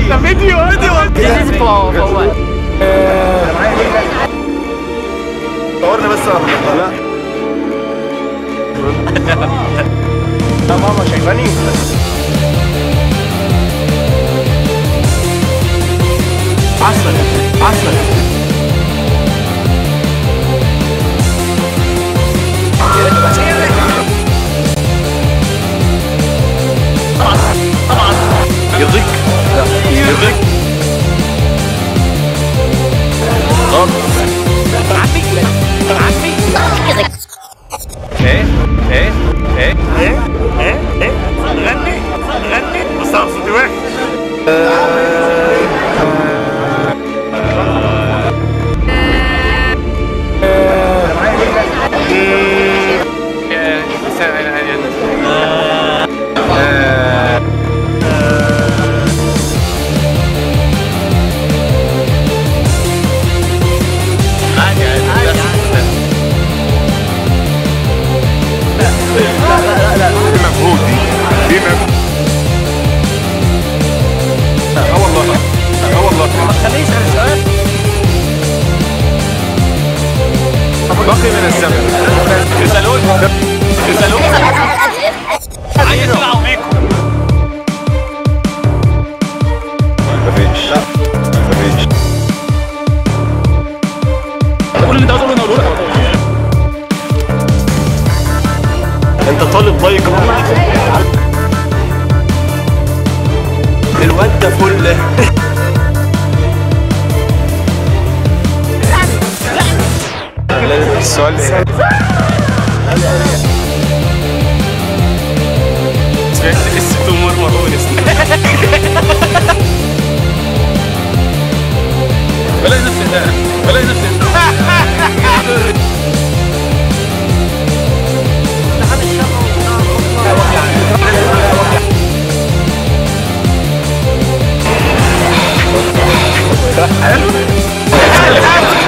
ده فيديو فيديو لازم فوق فوق صورنا بس لا لا ماما شايفاني عسل عسل يرضيك يرضيك غلط ايه ايه ايه ايه ايه ايه غني غني بس انا صوتي وحش مجهود دي دي مجهود اه والله اه والله خليه يسأل سؤال باقي من الزمن اسالوني اسالوني عايز يلعب بيكم مفيش مفيش كل اللي انت عاوز اقوله انا اقوله لك انت طالب لايك الواد ده فل السؤال ايه؟ سمعت قصة أمور مرونس بلاقي نفسي ده بلاقي نفسي حلو